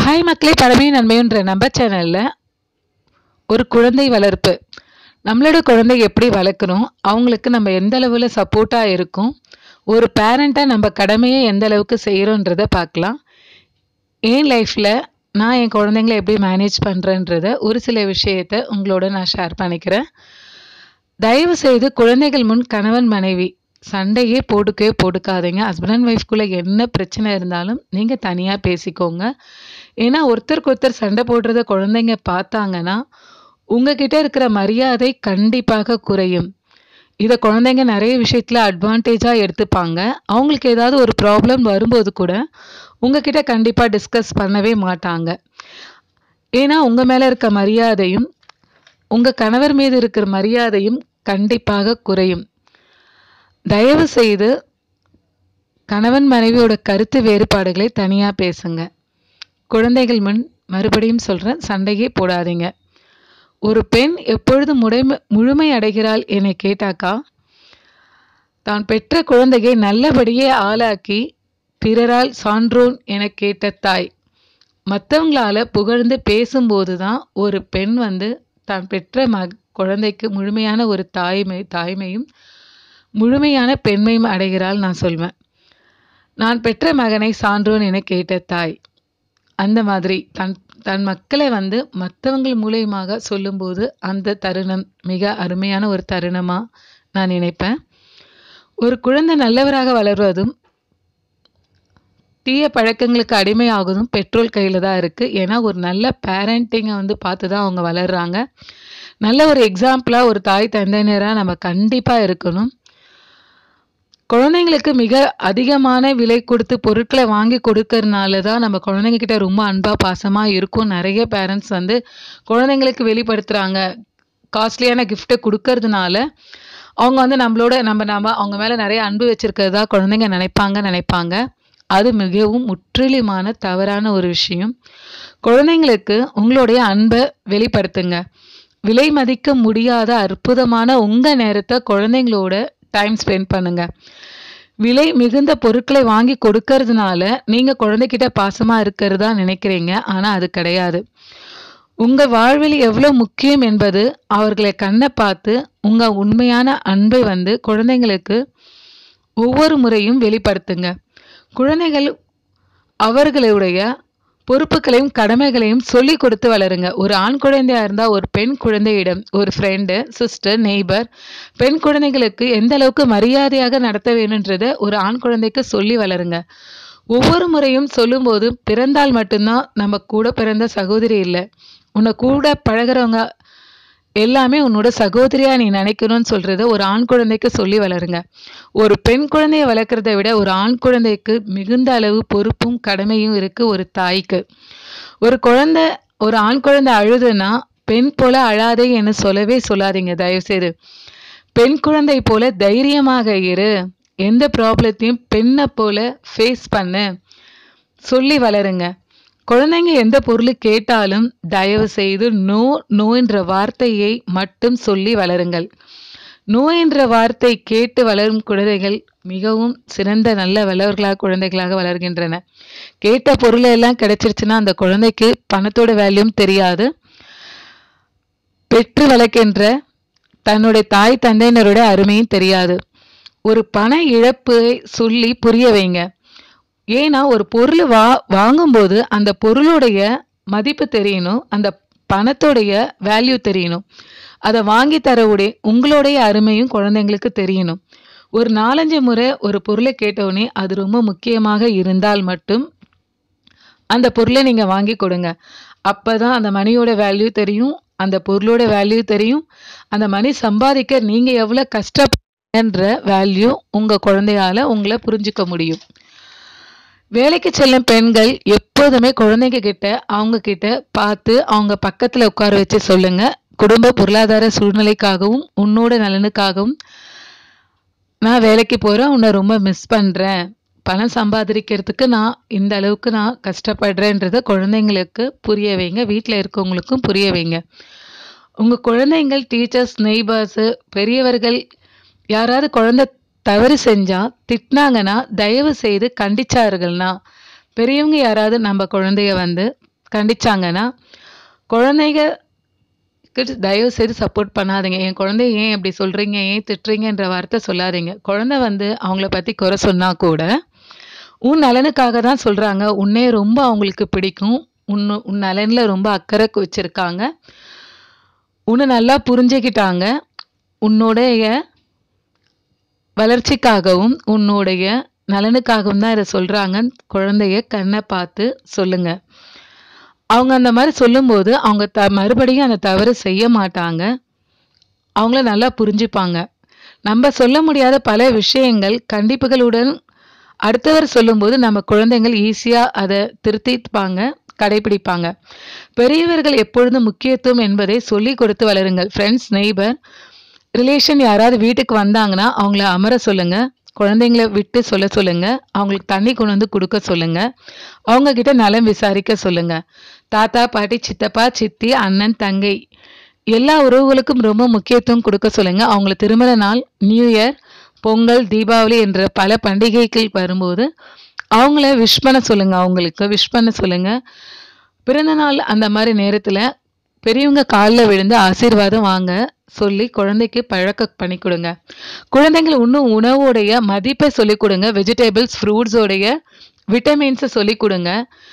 hi மக்களே பழமையும் நன்மையுன்ற நம்ம சேனலில் ஒரு குழந்தை வளர்ப்பு நம்மளோட குழந்தை எப்படி வளர்க்குறோம் அவங்களுக்கு நம்ம எந்த அளவில் சப்போர்ட்டாக இருக்கும் ஒரு பேரண்ட்டாக நம்ம கடமையை எந்த அளவுக்கு செய்கிறோன்றத பார்க்கலாம் என் லைஃப்பில் நான் என் குழந்தைங்கள எப்படி மேனேஜ் பண்ணுறேன்றத ஒரு சில விஷயத்த உங்களோட நான் ஷேர் பண்ணிக்கிறேன் தயவு செய்து குழந்தைகள் முன் கணவன் மனைவி சண்டையே போட்டுக்கவே போட்டுக்காதீங்க ஹஸ்பண்ட் அண்ட் ஒய்ஃப்குள்ளே என்ன பிரச்சனை இருந்தாலும் நீங்கள் தனியாக பேசிக்கோங்க ஏன்னா ஒருத்தருக்கு ஒருத்தர் சண்டை போடுறத குழந்தைங்க பார்த்தாங்கன்னா உங்ககிட்ட இருக்கிற மரியாதை கண்டிப்பாக குறையும் இதை குழந்தைங்க நிறைய விஷயத்தில் அட்வான்டேஜாக எடுத்துப்பாங்க அவங்களுக்கு ஏதாவது ஒரு ப்ராப்ளம் வரும்போது கூட உங்ககிட்ட கண்டிப்பாக டிஸ்கஸ் பண்ணவே மாட்டாங்க ஏன்னா உங்கள் மேலே இருக்க மரியாதையும் உங்கள் கணவர் மீது இருக்கிற மரியாதையும் கண்டிப்பாக குறையும் தயவு செய்து கணவன் மனைவியோட கருத்து வேறுபாடுகளை தனியாக பேசுங்க குழந்தைகள் முன் மறுபடியும் சொல்கிறேன் சண்டையே போடாதீங்க ஒரு பெண் எப்பொழுது முடைமை முழுமை அடைகிறாள் என கேட்டாக்கா தான் பெற்ற குழந்தையை நல்லபடியே ஆளாக்கி பிறரால் சான்றோன் என கேட்ட தாய் மற்றவங்களால புகழ்ந்து பேசும்போது தான் ஒரு பெண் வந்து தான் பெற்ற ம குழந்தைக்கு முழுமையான ஒரு தாய்மை தாய்மையும் முழுமையான பெண்மையும் அடைகிறாள் நான் சொல்வேன் நான் பெற்ற மகனை சான்றோன் என கேட்ட தாய் அந்த மாதிரி தன் தன் மக்களை வந்து மற்றவங்கள் மூலியமாக சொல்லும்போது அந்த தருணம் மிக அருமையான ஒரு தருணமாக நான் நினைப்பேன் ஒரு குழந்தை நல்லவராக வளர்வதும் தீய பழக்கங்களுக்கு அடிமையாகுதும் பெட்ரோல் கையில் தான் இருக்குது ஏன்னா ஒரு நல்ல பேரண்டிங்கை வந்து பார்த்து தான் அவங்க வளர்கிறாங்க நல்ல ஒரு எக்ஸாம்பிளாக ஒரு தாய் தந்தையினராக நம்ம கண்டிப்பாக இருக்கணும் குழந்தைங்களுக்கு மிக அதிகமான விலை கொடுத்து பொருட்களை வாங்கி கொடுக்கறனால தான் நம்ம குழந்தைங்க கிட்ட ரொம்ப அன்பா பாசமா இருக்கும் நிறைய பேரண்ட்ஸ் வந்து குழந்தைங்களுக்கு வெளிப்படுத்துறாங்க காஸ்ட்லியான கிஃப்ட்டை கொடுக்கறதுனால அவங்க வந்து நம்மளோட நம்ம நம்ம அவங்க மேல நிறைய அன்பு வச்சிருக்கிறதா குழந்தைங்க நினைப்பாங்க நினைப்பாங்க அது மிகவும் முற்றிலுமான தவறான ஒரு விஷயம் குழந்தைங்களுக்கு உங்களுடைய அன்பை வெளிப்படுத்துங்க விலை மதிக்க முடியாத அற்புதமான உங்க நேரத்தை குழந்தைங்களோட டைம் ஸ்பெண்ட் பண்ணுங்க விலை மிகுந்த பொருட்களை வாங்கி கொடுக்கறதுனால நீங்க குழந்தைகிட்ட பாசமா இருக்கிறதா நினைக்கிறீங்க ஆனா அது கிடையாது உங்க வாழ்வில் எவ்வளவு முக்கியம் என்பது அவர்களை கண்ணை பார்த்து உங்க உண்மையான அன்பை வந்து குழந்தைங்களுக்கு ஒவ்வொரு முறையும் வெளிப்படுத்துங்க குழந்தைகள் அவர்களுடைய பொறுப்புகளையும் கடமைகளையும் சொல்லி கொடுத்து வளருங்க ஒரு ஆண் குழந்தையா இருந்தா ஒரு பெண் குழந்தையிடம் ஒரு ஃப்ரெண்டு சிஸ்டர் நெய்பர் பெண் குழந்தைகளுக்கு எந்த அளவுக்கு மரியாதையாக நடத்த வேணுன்றத ஒரு ஆண் குழந்தைக்கு சொல்லி வளருங்க ஒவ்வொரு முறையும் சொல்லும்போது பிறந்தால் மட்டும்தான் நம்ம கூட பிறந்த சகோதரி இல்லை உன்னை கூட பழகிறவங்க எல்லாமே உன்னோட சகோதரியா நீ நினைக்கணும்னு சொல்றத ஒரு ஆண் குழந்தைக்கு சொல்லி வளருங்க ஒரு பெண் குழந்தைய வளர்க்குறத விட ஒரு ஆண் குழந்தைக்கு மிகுந்த அளவு பொறுப்பும் கடமையும் இருக்கு ஒரு தாய்க்கு ஒரு குழந்தை ஒரு ஆண் குழந்தை அழுதுன்னா பெண் போல அழாதே என்று சொல்லவே சொல்லாதீங்க தயவு செய்து பெண் குழந்தை போல தைரியமாக இரு எந்த ப்ராப்ளத்தையும் பெண்ணை போல ஃபேஸ் பண்ணு சொல்லி வளருங்க குழந்தைங்க எந்த பொருள் கேட்டாலும் தயவு செய்து நோ நோ என்ற வார்த்தையை மட்டும் சொல்லி வளருங்கள் நோ என்ற வார்த்தை கேட்டு வளரும் குழந்தைகள் மிகவும் சிறந்த நல்ல வல்லவர்களாக குழந்தைகளாக வளர்கின்றன கேட்ட பொருள் எல்லாம் கிடைச்சிருச்சுன்னா அந்த குழந்தைக்கு பணத்தோட வேல்யூம் தெரியாது பெற்று வளர்க்கின்ற தன்னுடைய தாய் தந்தையினரோட அருமையும் தெரியாது ஒரு பண இழப்பை சொல்லி புரிய வைங்க ஏன்னா ஒரு பொருள் வா வாங்கும்போது அந்த பொருளுடைய மதிப்பு தெரியணும் அந்த பணத்தோடைய வேல்யூ தெரியணும் அதை வாங்கி தரவுடைய உங்களுடைய அருமையும் குழந்தைங்களுக்கு தெரியணும் ஒரு நாலஞ்சு முறை ஒரு பொருளை கேட்டவுடனே அது ரொம்ப முக்கியமாக இருந்தால் மட்டும் அந்த பொருளை நீங்க வாங்கி கொடுங்க அப்பதான் அந்த மணியோட வேல்யூ தெரியும் அந்த பொருளோட வேல்யூ தெரியும் அந்த மணி சம்பாதிக்க நீங்க எவ்வளவு கஷ்டப்படுற வேல்யூ உங்க குழந்தையால உங்களை புரிஞ்சுக்க முடியும் வேலைக்கு செல்லும் பெண்கள் எப்போதுமே குழந்தைங்க கிட்ட அவங்க கிட்ட பார்த்து அவங்க பக்கத்துல உட்கார வச்சு சொல்லுங்க குடும்ப பொருளாதார சூழ்நிலைக்காகவும் உன்னோட நலனுக்காகவும் நான் வேலைக்கு போறேன் உன்னை ரொம்ப மிஸ் பண்றேன் பணம் சம்பாதிக்கிறதுக்கு நான் இந்த அளவுக்கு நான் கஷ்டப்படுறேன்றத குழந்தைங்களுக்கு புரிய வைங்க வீட்டில் இருக்கவங்களுக்கும் புரிய வைங்க உங்க குழந்தைங்கள் டீச்சர்ஸ் நெய்பர்ஸு பெரியவர்கள் யாராவது குழந்தை தவறு செஞ்சா திட்டினாங்கன்னா தயவு செய்து கண்டிச்சார்கள்னா பெரியவங்க யாராவது நம்ம குழந்தைய வந்து கண்டிச்சாங்கன்னா குழந்தைங்க க்கு தயவு செய்து சப்போர்ட் பண்ணாதீங்க என் குழந்தைய ஏன் இப்படி சொல்றீங்க ஏன் திட்டுறீங்கன்ற வார்த்தை சொல்லாதீங்க குழந்தை வந்து அவங்கள பத்தி குறை சொன்னா கூட உன் நலனுக்காக தான் சொல்றாங்க உன்னைய ரொம்ப அவங்களுக்கு பிடிக்கும் உன்னு உன் நலன்ல ரொம்ப அக்கறை வச்சிருக்காங்க உன்னை நல்லா புரிஞ்சுக்கிட்டாங்க உன்னுடைய வளர்ச்சிக்காகவும் உன்னுடைய நலனுக்காகவும் தான் இதை சொல்றாங்க குழந்தைய கண்ணை பார்த்து சொல்லுங்க அவங்க அந்த மாதிரி சொல்லும்போது அவங்க த மறுபடியும் அந்த தவறு செய்ய மாட்டாங்க அவங்கள நல்லா புரிஞ்சுப்பாங்க நம்ம சொல்ல முடியாத பல விஷயங்கள் கண்டிப்புகளுடன் அடுத்தவர் சொல்லும்போது நம்ம குழந்தைகள் ஈஸியாக அதை திருத்திப்பாங்க கடைபிடிப்பாங்க பெரியவர்கள் எப்பொழுதும் முக்கியத்துவம் என்பதை சொல்லி கொடுத்து வளருங்கள் ஃப்ரெண்ட்ஸ் நெய்பர் ரிலேஷன் யாராவது வீட்டுக்கு வந்தாங்கன்னா அவங்கள அமர சொல்லுங்க குழந்தைங்கள விட்டு சொல்ல சொல்லுங்க அவங்களுக்கு தண்ணி கொண்டு வந்து கொடுக்க சொல்லுங்க அவங்க கிட்ட நலம் விசாரிக்க சொல்லுங்க தாத்தா பாட்டி சித்தப்பா சித்தி அண்ணன் தங்கை எல்லா உறவுகளுக்கும் ரொம்ப முக்கியத்துவம் கொடுக்க சொல்லுங்க அவங்கள திருமண நாள் நியூ இயர் பொங்கல் தீபாவளி என்ற பல பண்டிகைகள் வரும்போது அவங்கள விஷ் பண்ண சொல்லுங்க அவங்களுக்கு விஷ் பண்ண சொல்லுங்க பிறந்த நாள் அந்த மாதிரி நேரத்தில் பெரியவங்க காலில் விழுந்து ஆசீர்வாதம் வாங்க சொல்லி குழந்தைக்கு பழக்க பண்ணி கொடுங்க குழந்தைங்கள் இன்னும் உணவோடைய மதிப்பை சொல்லிக் கொடுங்க வெஜிடபிள்ஸ் ஃப்ரூட்ஸோடைய விட்டமின்ஸை சொல்லிக் கொடுங்க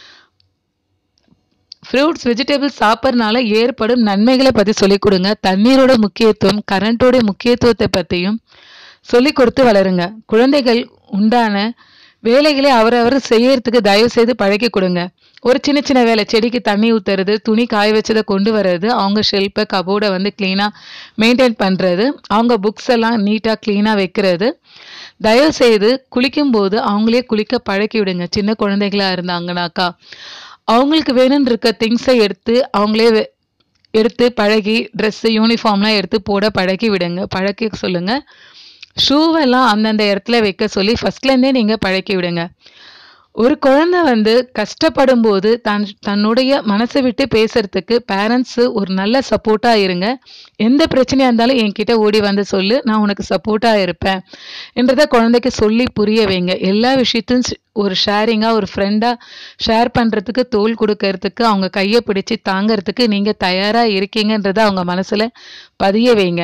ஃப்ரூட்ஸ் வெஜிடபிள்ஸ் சாப்பிட்றதுனால ஏற்படும் நன்மைகளை பற்றி சொல்லிக் கொடுங்க தண்ணீரோட முக்கியத்துவம் கரண்ட்டோட முக்கியத்துவத்தை பற்றியும் சொல்லிக் கொடுத்து வளருங்க குழந்தைகள் உண்டான வேலைகளை அவரவர் செய்யறதுக்கு தயவு செய்து பழக்கி கொடுங்க ஒரு சின்ன சின்ன வேலை செடிக்கு தண்ணி ஊத்துறது துணி காய வச்சதை கொண்டு வர்றது அவங்க ஷெல்ஃபை கபோர்டை வந்து க்ளீனாக மெயின்டைன் பண்ணுறது அவங்க புக்ஸ் எல்லாம் நீட்டாக க்ளீனாக வைக்கிறது தயவு செய்து குளிக்கும்போது அவங்களே குளிக்க பழக்கி விடுங்க சின்ன குழந்தைகளா இருந்தாங்கனாக்கா அவங்களுக்கு வேணும்னு இருக்க திங்ஸை எடுத்து அவங்களே வெ- எடுத்து பழகி ட்ரெஸ்ஸு யூனிஃபார்ம்லாம் எடுத்து போட பழக்கி விடுங்க பழக்கி சொல்லுங்க ஷூவெல்லாம் அந்தந்த இடத்துல வைக்க சொல்லி ஃபர்ஸ்ட்லேருந்தே நீங்கள் பழக்கி விடுங்க ஒரு குழந்தை வந்து கஷ்டப்படும் போது தன் தன்னுடைய மனசை விட்டு பேசுறதுக்கு பேரண்ட்ஸு ஒரு நல்ல சப்போர்ட்டாக இருங்க எந்த பிரச்சனையாக இருந்தாலும் என்கிட்ட ஓடி வந்து சொல்லு நான் உனக்கு சப்போர்ட்டாக இருப்பேன் என்றதை குழந்தைக்கு சொல்லி புரிய வைங்க எல்லா விஷயத்தையும் ஷ்- ஒரு ஷேரிங்காக ஒரு ஃப்ரெண்டாக ஷேர் பண்ணுறதுக்கு தோல் கொடுக்கறதுக்கு அவங்க கையை பிடிச்சி தாங்கறதுக்கு நீங்கள் தயாராக இருக்கீங்கன்றதை அவங்க மனசில் பதிய வைங்க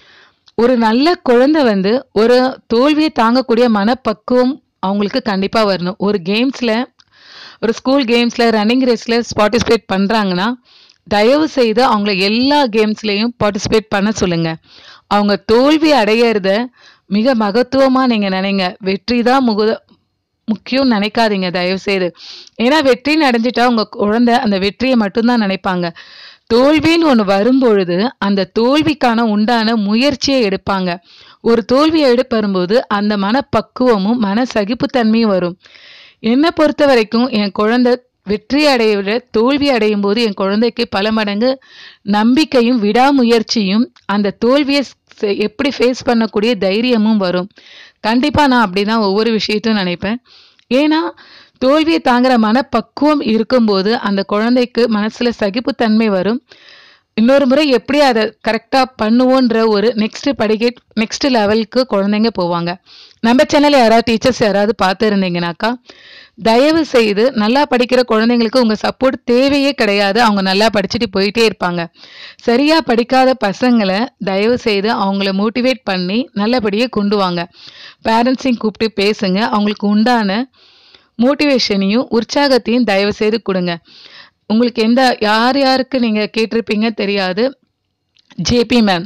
ஒரு நல்ல குழந்தை வந்து ஒரு தோல்வியை தாங்கக்கூடிய மனப்பக்குவம் அவங்களுக்கு கண்டிப்பாக வரணும் ஒரு கேம்ஸில் ஒரு ஸ்கூல் கேம்ஸில் ரன்னிங் ரேஸில் பார்ட்டிசிபேட் பண்ணுறாங்கன்னா தயவு செய்து அவங்கள எல்லா கேம்ஸ்லேயும் பார்ட்டிசிபேட் பண்ண சொல்லுங்க அவங்க தோல்வி அடையிறத மிக மகத்துவமாக நீங்கள் நினைங்க வெற்றி தான் முக முக்கியம் நினைக்காதீங்க தயவு செய்து ஏன்னா வெற்றின்னு அடைஞ்சிட்டா உங்க குழந்தை அந்த வெற்றியை மட்டும்தான் நினைப்பாங்க தோல்வின்னு ஒன்று வரும்பொழுது அந்த தோல்விக்கான உண்டான முயற்சியை எடுப்பாங்க ஒரு தோல்வியை எடுப்பு வரும்போது அந்த மனப்பக்குவமும் மன சகிப்புத்தன்மையும் வரும் என்னை பொறுத்த வரைக்கும் என் குழந்தை வெற்றி அடைய விட தோல்வி அடையும் போது என் குழந்தைக்கு பல மடங்கு நம்பிக்கையும் விடாமுயற்சியும் அந்த தோல்வியை செ- எப்படி ஃபேஸ் பண்ணக்கூடிய தைரியமும் வரும் கண்டிப்பா நான் அப்படிதான் ஒவ்வொரு விஷயத்தையும் நினைப்பேன் ஏன்னா தோல்வியை தாங்குற மனப்பக்குவம் இருக்கும்போது அந்த குழந்தைக்கு மனசுல சகிப்புத்தன்மை வரும் இன்னொரு முறை எப்படி அதை கரெக்டாக பண்ணுவோன்ற ஒரு நெக்ஸ்ட் படிக்கட் நெக்ஸ்ட் லெவலுக்கு குழந்தைங்க போவாங்க நம்ம சேனல் யாராவது டீச்சர்ஸ் யாராவது பார்த்து இருந்தீங்கனாக்கா தயவு செய்து நல்லா படிக்கிற குழந்தைங்களுக்கு உங்கள் சப்போர்ட் தேவையே கிடையாது அவங்க நல்லா படிச்சுட்டு போயிட்டே இருப்பாங்க சரியா படிக்காத பசங்களை தயவு செய்து அவங்கள மோட்டிவேட் பண்ணி நல்லபடியாக கொண்டு வாங்க பேரண்ட்ஸையும் கூப்பிட்டு பேசுங்க அவங்களுக்கு உண்டான மோட்டிவேஷனையும் உற்சாகத்தையும் தயவு செய்து கொடுங்க உங்களுக்கு எந்த யார் யாருக்கு நீங்கள் கேட்டிருப்பீங்க தெரியாது ஜேபி மேம்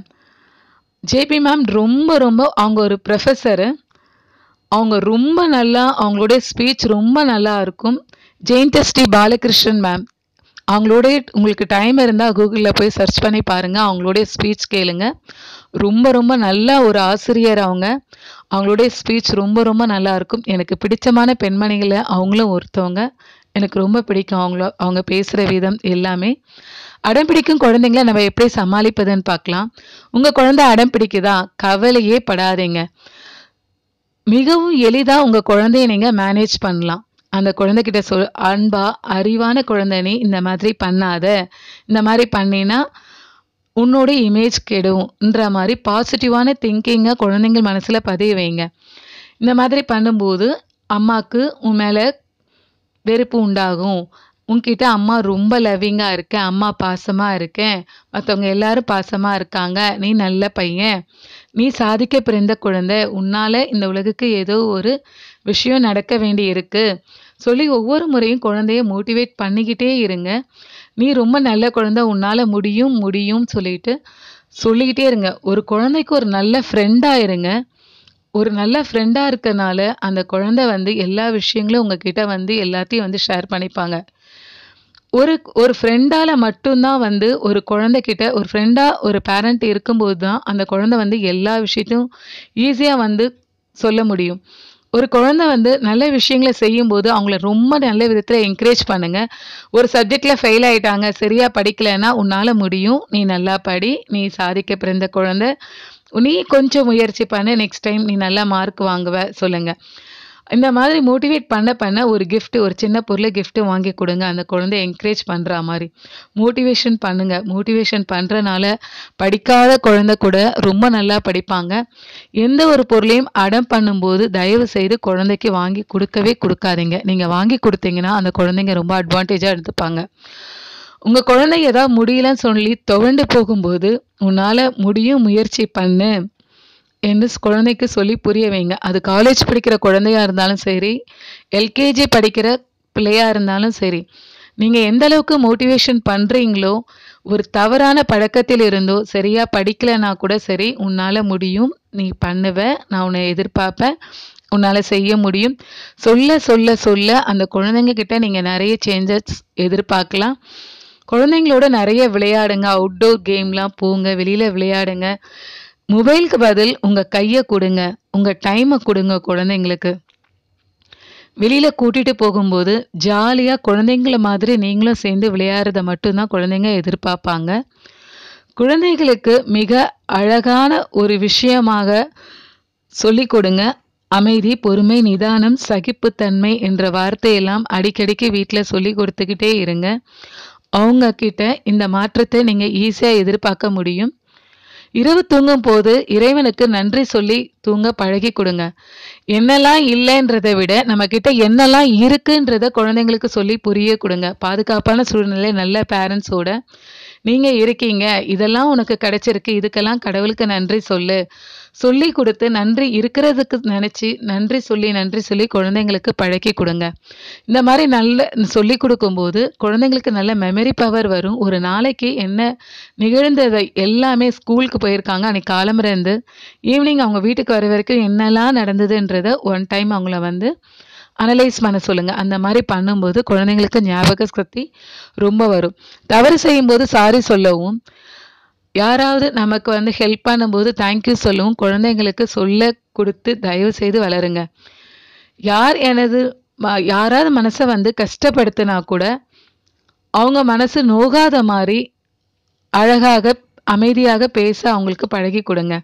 ஜேபி மேம் ரொம்ப ரொம்ப அவங்க ஒரு ப்ரொஃபஸரு அவங்க ரொம்ப நல்லா அவங்களுடைய ஸ்பீச் ரொம்ப நல்லா இருக்கும் ஜெயந்தஸ்ரீ பாலகிருஷ்ணன் மேம் அவங்களுடைய உங்களுக்கு டைம் இருந்தால் கூகுளில் போய் சர்ச் பண்ணி பாருங்கள் அவங்களுடைய ஸ்பீச் கேளுங்க ரொம்ப ரொம்ப நல்ல ஒரு ஆசிரியர் அவங்க அவங்களுடைய ஸ்பீச் ரொம்ப ரொம்ப நல்லா இருக்கும் எனக்கு பிடிச்சமான பெண்மணிகளை அவங்களும் ஒருத்தவங்க எனக்கு ரொம்ப பிடிக்கும் அவங்கள அவங்க பேசுகிற விதம் எல்லாமே அடம் பிடிக்கும் குழந்தைங்கள நம்ம எப்படி சமாளிப்பதுன்னு பார்க்கலாம் உங்கள் குழந்தை அடம் பிடிக்குதா கவலையே படாதீங்க மிகவும் எளிதாக உங்கள் குழந்தைய நீங்கள் மேனேஜ் பண்ணலாம் அந்த குழந்தைகிட்ட சொல் அன்பா அறிவான குழந்தை நீ இந்த மாதிரி பண்ணாத இந்த மாதிரி பண்ணினா உன்னோட இமேஜ் கெடும்ன்ற மாதிரி பாசிட்டிவான திங்கிங்கை குழந்தைங்க மனசில் பதிய வைங்க இந்த மாதிரி பண்ணும்போது அம்மாவுக்கு உன் மேலே வெறுப்பு உண்டாகும் உன்கிட்ட அம்மா ரொம்ப லவ்விங்கா இருக்கேன் அம்மா பாசமா இருக்கேன் மற்றவங்க எல்லாரும் பாசமா இருக்காங்க நீ நல்ல பையன் நீ சாதிக்க பிறந்த குழந்தை உன்னால இந்த உலகுக்கு ஏதோ ஒரு விஷயம் நடக்க வேண்டி இருக்கு சொல்லி ஒவ்வொரு முறையும் குழந்தைய மோட்டிவேட் பண்ணிக்கிட்டே இருங்க நீ ரொம்ப நல்ல குழந்தை உன்னால முடியும் முடியும் சொல்லிட்டு சொல்லிக்கிட்டே இருங்க ஒரு குழந்தைக்கு ஒரு நல்ல ஃப்ரெண்டா இருங்க ஒரு நல்ல ஃப்ரெண்டா இருக்கனால அந்த குழந்தை வந்து எல்லா விஷயங்களும் உங்ககிட்ட வந்து எல்லாத்தையும் வந்து ஷேர் பண்ணிப்பாங்க ஒரு ஒரு ஃப்ரெண்டால மட்டும்தான் வந்து ஒரு குழந்தைகிட்ட ஒரு ஃப்ரெண்டா ஒரு பேரண்ட் இருக்கும்போது தான் அந்த குழந்தை வந்து எல்லா விஷயத்தையும் ஈஸியா வந்து சொல்ல முடியும் ஒரு குழந்தை வந்து நல்ல விஷயங்களை செய்யும்போது அவங்கள ரொம்ப நல்ல விதத்துல என்கரேஜ் பண்ணுங்க ஒரு சப்ஜெக்ட்ல ஃபெயில் ஆயிட்டாங்க சரியா படிக்கலைன்னா உன்னால முடியும் நீ நல்லா படி நீ சாதிக்க பிறந்த குழந்தை நீ கொஞ்சம் முயற்சி பண்ணு நெக்ஸ்ட் டைம் நீ நல்லா மார்க் வாங்குவ சொல்லுங்க இந்த மாதிரி மோட்டிவேட் பண்ண பண்ண ஒரு gift ஒரு சின்ன பொருளை gift வாங்கி கொடுங்க அந்த குழந்தை என்கரேஜ் பண்ற மாதிரி மோட்டிவேஷன் பண்ணுங்க மோட்டிவேஷன் பண்றனால படிக்காத குழந்தை கூட ரொம்ப நல்லா படிப்பாங்க எந்த ஒரு பொருளையும் அடம் பண்ணும்போது தயவு செய்து குழந்தைக்கு வாங்கி கொடுக்கவே கொடுக்காதீங்க நீங்க வாங்கி கொடுத்தீங்கன்னா அந்த குழந்தைங்க ரொம்ப அட்வான்டேஜா எடுத்துப்பாங்க உங்க குழந்தை ஏதாவது முடியலன்னு சொல்லி துவண்டு போகும்போது உன்னால முடியும் முயற்சி பண்ணு என்று குழந்தைக்கு சொல்லி புரிய வைங்க அது காலேஜ் படிக்கிற குழந்தையா இருந்தாலும் சரி எல்கேஜி படிக்கிற பிள்ளையா இருந்தாலும் சரி நீங்க எந்த அளவுக்கு மோட்டிவேஷன் பண்றீங்களோ ஒரு தவறான பழக்கத்தில் இருந்தோ சரியா படிக்கலைன்னா கூட சரி உன்னால முடியும் நீ பண்ணுவ நான் உன்னை எதிர்பார்ப்பேன் உன்னால செய்ய முடியும் சொல்ல சொல்ல சொல்ல அந்த குழந்தைங்க கிட்ட நீங்க நிறைய சேஞ்சஸ் எதிர்பார்க்கலாம் குழந்தைங்களோட நிறைய விளையாடுங்க அவுட்டோர் கேம்லாம் போங்க வெளியில விளையாடுங்க மொபைலுக்கு பதில் உங்க கையை கொடுங்க உங்க டைமை கொடுங்க குழந்தைங்களுக்கு வெளியில கூட்டிட்டு போகும்போது ஜாலியா குழந்தைங்கள மாதிரி நீங்களும் சேர்ந்து விளையாடுறத மட்டும்தான் குழந்தைங்க எதிர்பார்ப்பாங்க குழந்தைகளுக்கு மிக அழகான ஒரு விஷயமாக சொல்லிக் கொடுங்க அமைதி பொறுமை நிதானம் சகிப்புத்தன்மை என்ற வார்த்தையெல்லாம் அடிக்கடிக்கு வீட்டில் சொல்லி கொடுத்துக்கிட்டே இருங்க அவங்க கிட்ட இந்த மாற்றத்தை நீங்க ஈஸியா எதிர்பார்க்க முடியும் இரவு தூங்கும் போது இறைவனுக்கு நன்றி சொல்லி தூங்க பழகி கொடுங்க என்னெல்லாம் இல்லைன்றதை விட நம்ம கிட்ட என்னெல்லாம் இருக்குன்றத குழந்தைங்களுக்கு சொல்லி புரிய கொடுங்க பாதுகாப்பான சூழ்நிலை நல்ல பேரண்ட்ஸோட நீங்க இருக்கீங்க இதெல்லாம் உனக்கு கிடைச்சிருக்கு இதுக்கெல்லாம் கடவுளுக்கு நன்றி சொல்லு சொல்லி கொடுத்து நன்றி இருக்கிறதுக்கு நினைச்சு நன்றி சொல்லி நன்றி சொல்லி குழந்தைங்களுக்கு பழக்கி கொடுங்க இந்த மாதிரி நல்ல சொல்லி கொடுக்கும்போது குழந்தைங்களுக்கு நல்ல மெமரி பவர் வரும் ஒரு நாளைக்கு என்ன நிகழ்ந்ததை எல்லாமே ஸ்கூலுக்கு போயிருக்காங்க அன்னைக்கு காலம்பரை இருந்து ஈவினிங் அவங்க வீட்டுக்கு வர வரைக்கும் என்னெல்லாம் நடந்ததுன்றத ஒன் டைம் அவங்கள வந்து அனலைஸ் பண்ண சொல்லுங்க அந்த மாதிரி பண்ணும்போது குழந்தைங்களுக்கு ஞாபக சக்தி ரொம்ப வரும் தவறு செய்யும்போது சாரி சொல்லவும் யாராவது நமக்கு வந்து ஹெல்ப் பண்ணும்போது தேங்க்யூ சொல்லவும் குழந்தைங்களுக்கு சொல்ல கொடுத்து தயவு செய்து வளருங்க யார் எனது ம- யாராவது மனசை வந்து கஷ்டப்படுத்தினா கூட அவங்க மனசு நோகாத மாதிரி அழகாக அமைதியாக பேச அவங்களுக்கு பழகி கொடுங்க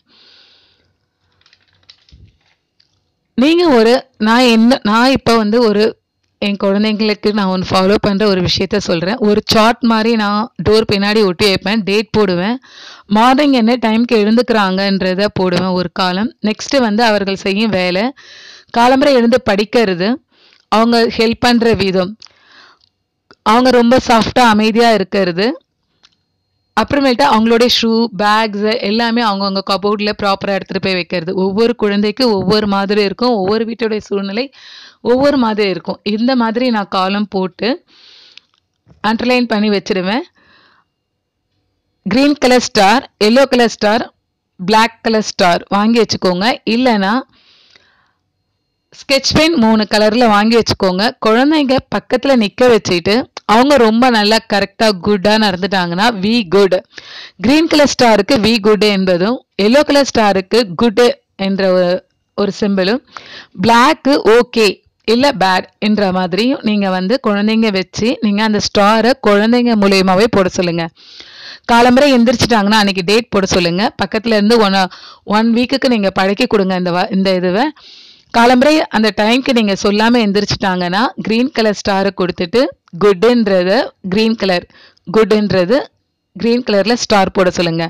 நீங்க ஒரு நான் என்ன நான் இப்போ வந்து ஒரு என் குழந்தைங்களுக்கு நான் ஒன்று ஃபாலோ பண்ணுற ஒரு விஷயத்த சொல்கிறேன் ஒரு சார்ட் மாதிரி நான் டோர் பின்னாடி ஒட்டி வைப்பேன் டேட் போடுவேன் மார்னிங் என்ன டைம்க்கு எழுந்துக்கிறாங்கன்றத போடுவேன் ஒரு காலம் நெக்ஸ்ட்டு வந்து அவர்கள் செய்யும் வேலை காலம்பரை எழுந்து படிக்கிறது அவங்க ஹெல்ப் பண்ணுற விதம் அவங்க ரொம்ப சாஃப்டாக அமைதியாக இருக்கிறது அப்புறமேட்டு அவங்களுடைய ஷூ பேக்ஸ் எல்லாமே அவங்கவுங்க கபோர்டில் ப்ராப்பராக எடுத்துகிட்டு போய் வைக்கிறது ஒவ்வொரு குழந்தைக்கு ஒவ்வொரு மாதிரி இருக்கும் ஒவ்வொரு வீட்டுடைய சூழ்நிலை ஒவ்வொரு மாதிரி இருக்கும் இந்த மாதிரி நான் காலம் போட்டு அண்டர்லைன் பண்ணி வச்சிடுவேன் green colour star yellow colour star Black colour star வாங்கி வச்சுக்கோங்க இல்லைன்னா ஸ்கெட்ச் பென் மூணு கலர்ல வாங்கி வச்சுக்கோங்க குழந்தைங்க பக்கத்துல நிக்க வச்சுட்டு அவங்க ரொம்ப நல்லா கரெக்டா குட்டா நடந்துட்டாங்கன்னா வி குட் கிரீன் கலர் ஸ்டாருக்கு வி குட் என்பதும் எல்லோ கலர் ஸ்டாருக்கு குட் என்ற ஒரு ஒரு சிம்பிளும் பிளாக்கு ஓகே இல்ல பேட் என்ற மாதிரியும் நீங்க வந்து குழந்தைங்க வச்சு நீங்க அந்த ஸ்டாரை குழந்தைங்க மூலியமாவே போட சொல்லுங்க காலம்பரை எந்திரிச்சிட்டாங்கன்னா அன்னைக்கு டேட் போட சொல்லுங்க பக்கத்துல இருந்து ஒன் ஒன் வீக்குக்கு நீங்க பழக்கி கொடுங்க இந்த வ- இந்த இதுவை காலம்பரை அந்த டைம்க்கு நீங்க சொல்லாம எந்திரிச்சிட்டாங்கன்னா கிரீன் கலர் ஸ்டாரை கொடுத்துட்டு குட்ன்றத கிரீன் கலர் குட்ன்றது கிரீன் கலர்ல ஸ்டார் போட சொல்லுங்க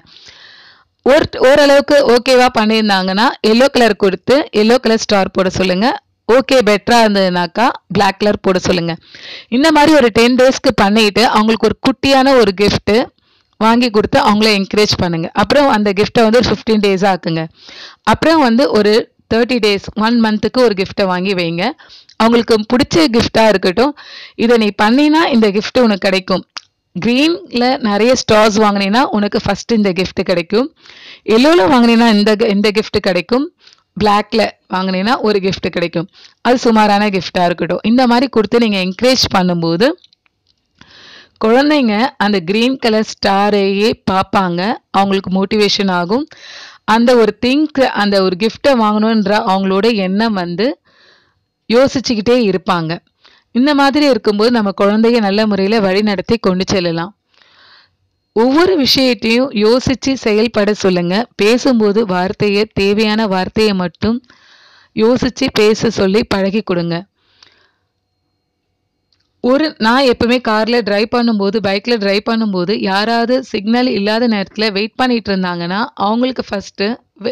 ஒரு ஓரளவுக்கு ஓகேவா பண்ணியிருந்தாங்கன்னா எல்லோ கலர் கொடுத்து எல்லோ கலர் ஸ்டார் போட சொல்லுங்க ஓகே பெட்டரா இருந்ததுனாக்கா Black கலர் போட சொல்லுங்க இந்த மாதிரி ஒரு டென் டேஸ்க்கு பண்ணிட்டு அவங்களுக்கு ஒரு குட்டியான ஒரு gift வாங்கி கொடுத்து அவங்கள என்கரேஜ் பண்ணுங்க அப்புறம் அந்த கிஃப்ட்டை வந்து ஃபிஃப்டீன் டேஸ் ஆக்குங்க அப்புறம் வந்து ஒரு தேர்ட்டி டேஸ் ஒன் மந்த்துக்கு ஒரு கிஃப்ட்டை வாங்கி வைங்க அவங்களுக்கு பிடிச்ச கிஃப்டாக இருக்கட்டும் இதை நீ பண்ணினா இந்த gift உனக்கு கிடைக்கும் க்ரீனில் நிறைய ஸ்டார்ஸ் வாங்கினீங்கன்னா உனக்கு ஃபர்ஸ்ட் இந்த gift கிடைக்கும் எல்லோவில் வாங்கினீங்கன்னா இந்த gi- இந்த gift கிடைக்கும் பிளாக்ல வாங்கினீங்கன்னா ஒரு gift கிடைக்கும் அது சுமாரான gift-ஆ இருக்கட்டும் இந்த மாதிரி கொடுத்து நீங்கள் என்கரேஜ் பண்ணும்போது குழந்தைங்க அந்த கிரீன் கலர் ஸ்டாரையே பார்ப்பாங்க அவங்களுக்கு மோட்டிவேஷன் ஆகும் அந்த ஒரு திங்க் அந்த ஒரு கிஃப்டை வாங்கணுன்ற அவங்களோட எண்ணம் வந்து யோசிச்சுக்கிட்டே இருப்பாங்க இந்த மாதிரி இருக்கும்போது நம்ம குழந்தைய நல்ல முறையில் வழி நடத்தி கொண்டு செல்லலாம் ஒவ்வொரு விஷயத்தையும் யோசிச்சு செயல்பட சொல்லுங்க பேசும்போது வார்த்தையை தேவையான வார்த்தையை மட்டும் யோசிச்சு பேச சொல்லி பழகி கொடுங்க ஒரு நான் எப்பவுமே கார்ல டிரைவ் பண்ணும்போது பைக்ல டிரைவ் பண்ணும்போது யாராவது சிக்னல் இல்லாத நேரத்துல வெயிட் பண்ணிட்டு இருந்தாங்கன்னா அவங்களுக்கு ஃபர்ஸ்ட்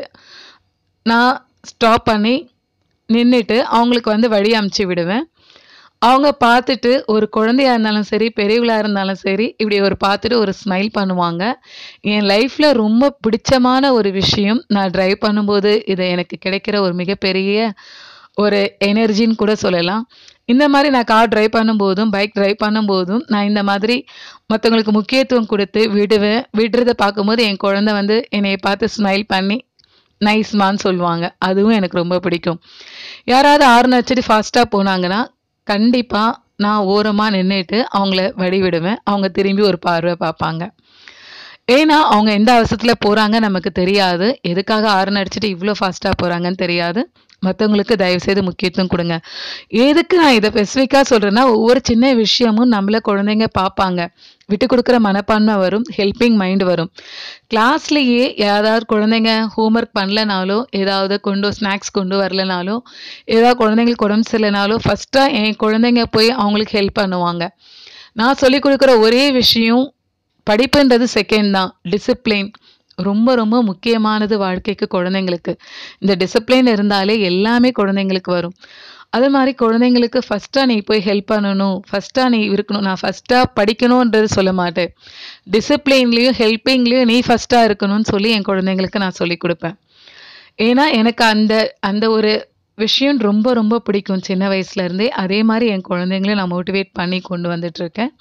நான் ஸ்டாப் பண்ணி நின்றுட்டு அவங்களுக்கு வந்து வழி அமுச்சு விடுவேன் அவங்க பார்த்துட்டு ஒரு குழந்தையா இருந்தாலும் சரி பெரியவளா இருந்தாலும் சரி இப்படி ஒரு பார்த்துட்டு ஒரு ஸ்மைல் பண்ணுவாங்க என் லைஃப்ல ரொம்ப பிடிச்சமான ஒரு விஷயம் நான் டிரைவ் பண்ணும்போது இது எனக்கு கிடைக்கிற ஒரு மிகப்பெரிய ஒரு எனர்ஜின்னு கூட சொல்லலாம் இந்த மாதிரி நான் கார் டிரைவ் பண்ணும்போதும் பைக் டிரைவ் பண்ணும்போதும் நான் இந்த மாதிரி மற்றவங்களுக்கு முக்கியத்துவம் கொடுத்து விடுவேன் விடுறத பார்க்கும்போது என் குழந்தை வந்து என்னைய பார்த்து ஸ்மைல் பண்ணி நைஸ்மான்னு சொல்லுவாங்க அதுவும் எனக்கு ரொம்ப பிடிக்கும் யாராவது ஆறுனு வச்சுட்டு ஃபாஸ்ட்டாக போனாங்கன்னா கண்டிப்பாக நான் ஓரமாக நின்றுட்டு அவங்கள வழி விடுவேன் அவங்க திரும்பி ஒரு பார்வை பார்ப்பாங்க ஏன்னா அவங்க எந்த அவசரத்தில் போகிறாங்க நமக்கு தெரியாது எதுக்காக ஆறுனு அடிச்சுட்டு இவ்வளோ ஃபாஸ்ட்டாக போகிறாங்கன்னு தெரியாது மற்றவங்களுக்கு தயவுசெய்து முக்கியத்துவம் கொடுங்க எதுக்கு நான் இதை ஸ்பெசிஃபிக்காக சொல்கிறேன்னா ஒவ்வொரு சின்ன விஷயமும் நம்மள குழந்தைங்க பார்ப்பாங்க விட்டு கொடுக்குற மனப்பான்மை வரும் ஹெல்பிங் மைண்ட் வரும் கிளாஸ்லேயே ஏதாவது குழந்தைங்க ஹோம்ஒர்க் பண்ணலனாலோ ஏதாவது கொண்டு ஸ்நாக்ஸ் கொண்டு வரலனாலோ ஏதாவது குழந்தைங்களுக்கு உடம்பு சரியில்லைனாலோ ஃபஸ்ட்டாக என் குழந்தைங்க போய் அவங்களுக்கு ஹெல்ப் பண்ணுவாங்க நான் சொல்லிக் கொடுக்குற ஒரே விஷயம் படிப்புன்றது செகண்ட் தான் டிசிப்ளின் ரொம்ப ரொம்ப முக்கியமானது வாழ்க்கைக்கு குழந்தைங்களுக்கு இந்த டிசிப்ளின் இருந்தாலே எல்லாமே குழந்தைங்களுக்கு வரும் அது மாதிரி குழந்தைங்களுக்கு ஃபஸ்ட்டாக நீ போய் ஹெல்ப் பண்ணணும் ஃபஸ்ட்டாக நீ இருக்கணும் நான் ஃபஸ்ட்டாக படிக்கணுன்றது சொல்ல மாட்டேன் டிசிப்ளின்லேயும் ஹெல்ப்பிங்லேயும் நீ ஃபஸ்ட்டாக இருக்கணும்னு சொல்லி என் குழந்தைங்களுக்கு நான் சொல்லிக் கொடுப்பேன் ஏன்னா எனக்கு அந்த அந்த ஒரு விஷயம் ரொம்ப ரொம்ப பிடிக்கும் சின்ன வயசுல இருந்தே அதே மாதிரி என் குழந்தைங்களையும் நான் மோட்டிவேட் பண்ணி கொண்டு வந்துட்டு இருக்கேன்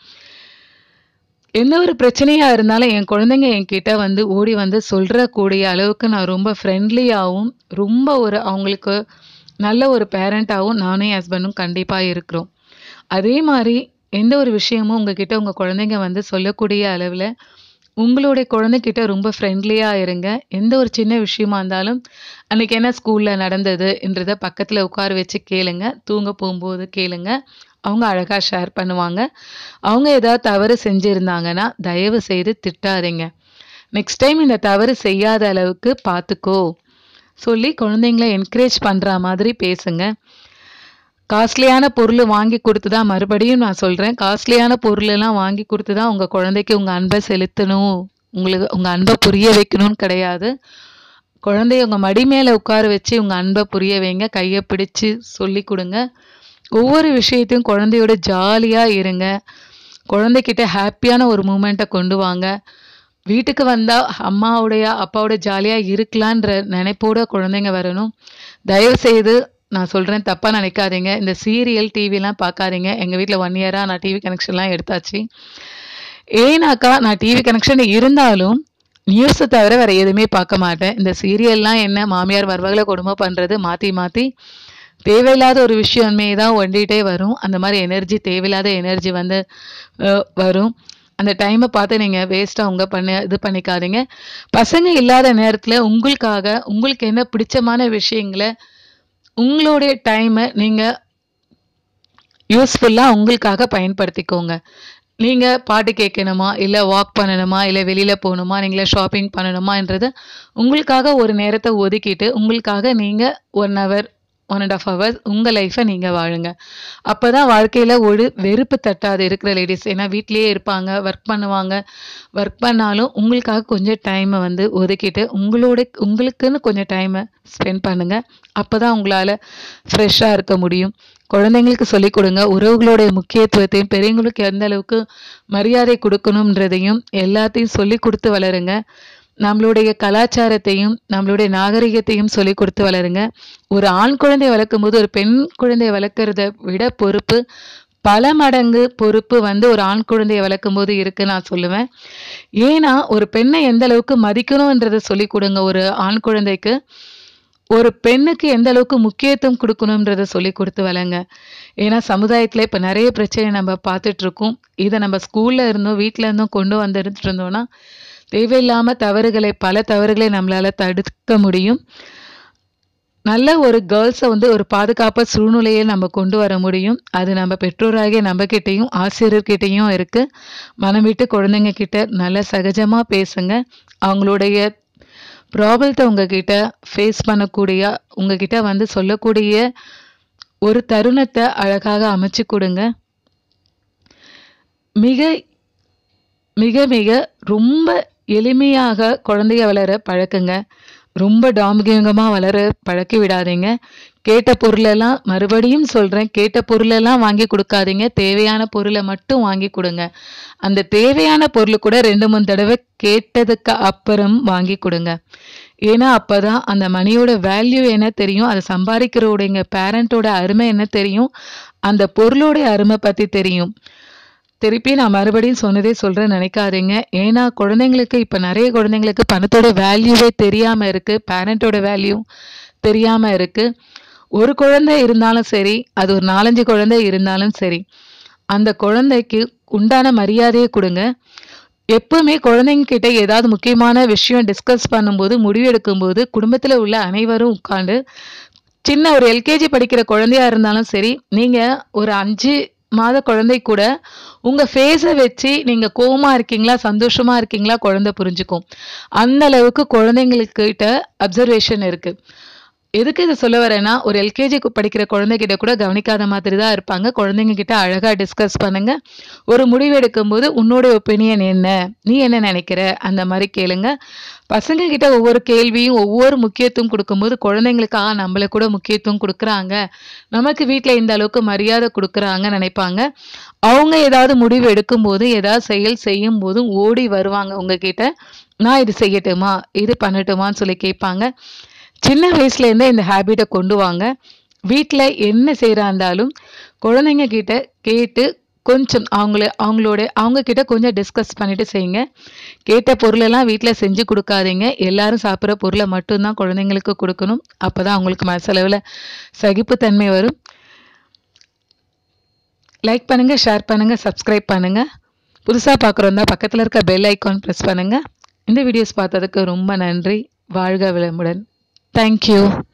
எந்த ஒரு பிரச்சனையா இருந்தாலும் என் குழந்தைங்க என்கிட்ட வந்து ஓடி வந்து சொல்ற கூடிய அளவுக்கு நான் ரொம்ப ஃப்ரெண்ட்லியாகவும் ரொம்ப ஒரு அவங்களுக்கு நல்ல ஒரு பேரண்டாகவும் நானும் என் ஹஸ்பண்டும் கண்டிப்பாக இருக்கிறோம் அதே மாதிரி எந்த ஒரு விஷயமும் உங்ககிட்ட உங்கள் குழந்தைங்க வந்து சொல்லக்கூடிய அளவில் உங்களுடைய குழந்தைகிட்ட ரொம்ப ஃப்ரெண்ட்லியாக இருங்க எந்த ஒரு சின்ன விஷயமா இருந்தாலும் அன்னைக்கு என்ன ஸ்கூலில் நடந்ததுன்றத பக்கத்தில் உட்கார வச்சு கேளுங்க தூங்க போகும்போது கேளுங்க அவங்க அழகாக ஷேர் பண்ணுவாங்க அவங்க ஏதாவது தவறு செஞ்சுருந்தாங்கன்னா தயவு செய்து திட்டாதீங்க நெக்ஸ்ட் டைம் இந்த தவறு செய்யாத அளவுக்கு பார்த்துக்கோ சொல்லி குழந்தைங்கள என்கரேஜ் பண்ணுற மாதிரி பேசுங்க காஸ்ட்லியான பொருள் வாங்கி கொடுத்து தான் மறுபடியும் நான் சொல்கிறேன் காஸ்ட்லியான பொருளெல்லாம் வாங்கி கொடுத்து தான் உங்கள் குழந்தைக்கு உங்கள் அன்பை செலுத்தணும் உங்களுக்கு உங்கள் அன்பை புரிய வைக்கணும்னு கிடையாது குழந்தைய உங்கள் மடி மேலே உட்கார வச்சு உங்கள் அன்பை புரிய வைங்க கையை பிடிச்சு சொல்லி கொடுங்க ஒவ்வொரு விஷயத்தையும் குழந்தையோட ஜாலியாக இருங்க குழந்தைகிட்ட ஹாப்பியான ஒரு மூமெண்ட்டை கொண்டு வாங்க வீட்டுக்கு வந்தால் அம்மாவுடைய அப்பாவோட ஜாலியாக இருக்கலான்ற நினைப்போட குழந்தைங்க வரணும் தயவு செய்து நான் சொல்கிறேன் தப்பாக நினைக்காதீங்க இந்த சீரியல் டிவிலாம் பார்க்காதீங்க எங்கள் வீட்டில் ஒன் இயராக நான் டிவி கனெக்ஷன்லாம் எடுத்தாச்சு ஏன்னாக்கா நான் டிவி கனெக்ஷன் இருந்தாலும் நியூஸை தவிர வேறு எதுவுமே பார்க்க மாட்டேன் இந்த சீரியல்லாம் என்ன மாமியார் மருமகளை கொடுமை பண்ணுறது மாற்றி மாற்றி தேவையில்லாத ஒரு விஷயமே தான் ஒண்டிகிட்டே வரும் அந்த மாதிரி எனர்ஜி தேவையில்லாத எனர்ஜி வந்து அஹ், வரும் அந்த டைமை பார்த்து நீங்கள் வேஸ்ட்டாக உங்க பண்ண இது பண்ணிக்காதீங்க பசங்க இல்லாத நேரத்தில் உங்களுக்காக உங்களுக்கு என்ன பிடிச்சமான விஷயங்களை உங்களுடைய டைமை நீங்கள் யூஸ்ஃபுல்லாக உங்களுக்காக பயன்படுத்திக்கோங்க நீங்கள் பாட்டு கேட்கணுமா இல்லை வாக் பண்ணணுமா இல்லை வெளியில் போகணுமா நீங்களே ஷாப்பிங் பண்ணணுமான்றது உங்களுக்காக ஒரு நேரத்தை ஒதுக்கிட்டு உங்களுக்காக நீங்கள் one hour one and half hours உங்கள் லைஃப்பை நீங்கள் வாழுங்க அப்போ தான் வாழ்க்கையில் ஒரு வெறுப்பு தட்டாது இருக்கிற லேடிஸ் ஏன்னா வீட்லேயே இருப்பாங்க ஒர்க் பண்ணுவாங்க ஒர்க் பண்ணாலும் உங்களுக்காக கொஞ்சம் டைமை வந்து ஒதுக்கிட்டு உங்களோட உங்களுக்குன்னு கொஞ்சம் டைமை ஸ்பெண்ட் பண்ணுங்கள் அப்போ தான் உங்களால் ஃப்ரெஷ்ஷாக இருக்க முடியும் குழந்தைங்களுக்கு சொல்லிக் கொடுங்க உறவுகளுடைய முக்கியத்துவத்தையும் பெரியவங்களுக்கு எந்த அளவுக்கு மரியாதை கொடுக்கணுன்றதையும் எல்லாத்தையும் சொல்லி கொடுத்து வளருங்க நம்மளுடைய கலாச்சாரத்தையும் நம்மளுடைய நாகரிகத்தையும் சொல்லி கொடுத்து வளருங்க ஒரு ஆண் குழந்தை வளர்க்கும் போது ஒரு பெண் குழந்தை வளர்க்குறத விட பொறுப்பு பல மடங்கு பொறுப்பு வந்து ஒரு ஆண் குழந்தையை வளர்க்கும் போது இருக்கு நான் சொல்லுவேன் ஏன்னா ஒரு பெண்ணை எந்த அளவுக்கு மதிக்கணுன்றதை சொல்லி கொடுங்க ஒரு ஆண் குழந்தைக்கு ஒரு பெண்ணுக்கு எந்த அளவுக்கு முக்கியத்துவம் கொடுக்கணுன்றத சொல்லி கொடுத்து வளங்க ஏன்னா சமுதாயத்தில் இப்போ நிறைய பிரச்சனை நம்ம பார்த்துட்டு இருக்கோம் இதை நம்ம ஸ்கூல்ல இருந்தும் வீட்டில் இருந்தும் கொண்டு வந்துட்டு இருந்தோம்னா தேவையில்லாம தவறுகளை பல தவறுகளை நம்மளால தடுக்க முடியும் நல்ல ஒரு கேர்ள்ஸை வந்து ஒரு பாதுகாப்பாக சூழ்நிலையை நம்ம கொண்டு வர முடியும் அது நம்ம பெற்றோராகிய நம்மக்கிட்டேயும் ஆசிரியர்கிட்டையும் இருக்கு மனம் விட்டு குழந்தைங்க கிட்ட நல்ல சகஜமாக பேசுங்க அவங்களுடைய ப்ராப்ளத்தை உங்ககிட்ட ஃபேஸ் பண்ணக்கூடிய உங்ககிட்ட வந்து சொல்லக்கூடிய ஒரு தருணத்தை அழகாக அமைச்சு கொடுங்க மிக மிக மிக ரொம்ப எளிமையாக குழந்தைய வளர பழக்குங்க ரொம்ப டாம்பிகமாக வளர பழக்கி விடாதீங்க கேட்ட பொருளெல்லாம் மறுபடியும் சொல்கிறேன் கேட்ட பொருளெல்லாம் வாங்கி கொடுக்காதீங்க தேவையான பொருளை மட்டும் வாங்கி கொடுங்க அந்த தேவையான பொருள் கூட ரெண்டு மூணு தடவை கேட்டதுக்கு அப்புறம் வாங்கி கொடுங்க ஏன்னா அப்பதான் அந்த மணியோட வேல்யூ என்ன தெரியும் அதை சம்பாதிக்கிறோடைய பேரண்ட்டோட அருமை என்ன தெரியும் அந்த பொருளோட அருமை பற்றி தெரியும் திருப்பி நான் மறுபடியும் சொன்னதே சொல்கிறேன் நினைக்காதீங்க ஏன்னா குழந்தைங்களுக்கு இப்போ நிறைய குழந்தைங்களுக்கு பணத்தோட வேல்யூவே தெரியாமல் இருக்குது பேரண்ட்டோட வேல்யூ தெரியாமல் இருக்குது ஒரு குழந்தை இருந்தாலும் சரி அது ஒரு நாலஞ்சு குழந்தை இருந்தாலும் சரி அந்த குழந்தைக்கு உண்டான மரியாதையை கொடுங்க எப்பவுமே குழந்தைங்க கிட்ட ஏதாவது முக்கியமான விஷயம் டிஸ்கஸ் பண்ணும்போது முடிவெடுக்கும்போது குடும்பத்தில் உள்ள அனைவரும் உட்காந்து சின்ன ஒரு எல்கேஜி படிக்கிற குழந்தையா இருந்தாலும் சரி நீங்கள் ஒரு அஞ்சு மாத குழந்தை கூட உங்க ஃபேஸை வச்சு நீங்க கோவமா இருக்கீங்களா சந்தோஷமா இருக்கீங்களா குழந்தை புரிஞ்சுக்கும் அந்த அளவுக்கு குழந்தைங்கக்கிட்ட அப்சர்வேஷன் இருக்கு எதுக்கு இதை சொல்ல வரேன்னா ஒரு எல்கேஜி படிக்கிற குழந்தைகிட்ட கூட கவனிக்காத மாதிரி தான் இருப்பாங்க குழந்தைங்க கிட்ட அழகா டிஸ்கஸ் பண்ணுங்க ஒரு முடிவு எடுக்கும்போது உன்னோட ஒப்பீனியன் என்ன நீ என்ன நினைக்கிற அந்த மாதிரி கேளுங்க பசங்க கிட்ட ஒவ்வொரு கேள்வியும் ஒவ்வொரு முக்கியத்துவம் கொடுக்கும்போது குழந்தைங்களுக்காக நம்மள கூட முக்கியத்துவம் கொடுக்குறாங்க நமக்கு வீட்டில் இந்த அளவுக்கு மரியாதை கொடுக்குறாங்க நினைப்பாங்க அவங்க ஏதாவது முடிவு எடுக்கும்போது ஏதாவது செயல் செய்யும் போதும் ஓடி வருவாங்க உங்ககிட்ட நான் இது செய்யட்டுமா இது பண்ணட்டுமான்னு சொல்லி கேட்பாங்க சின்ன வயசுலேருந்தே இந்த ஹேபிட்டை கொண்டு வாங்க வீட்டில் என்ன செய்கிறா இருந்தாலும் குழந்தைங்க கிட்ட கேட்டு கொஞ்சம் அவங்கள அவங்களோட அவங்க கிட்ட கொஞ்சம் டிஸ்கஸ் பண்ணிட்டு செய்யுங்க கேட்ட பொருளெல்லாம் வீட்டில் செஞ்சு கொடுக்காதீங்க எல்லாரும் சாப்பிட்ற பொருளை மட்டும்தான் குழந்தைங்களுக்கு கொடுக்கணும் அப்போ தான் அவங்களுக்கு மனசளவில் சகிப்புத்தன்மை வரும் லைக் பண்ணுங்கள் ஷேர் பண்ணுங்கள் சப்ஸ்கிரைப் பண்ணுங்கள் புதுசாக பார்க்குறோந்தா பக்கத்தில் இருக்க பெல் ஐக்கான் ப்ரெஸ் பண்ணுங்கள் இந்த வீடியோஸ் பார்த்ததுக்கு ரொம்ப நன்றி வாழ்க விளம்புடன் தேங்க்யூ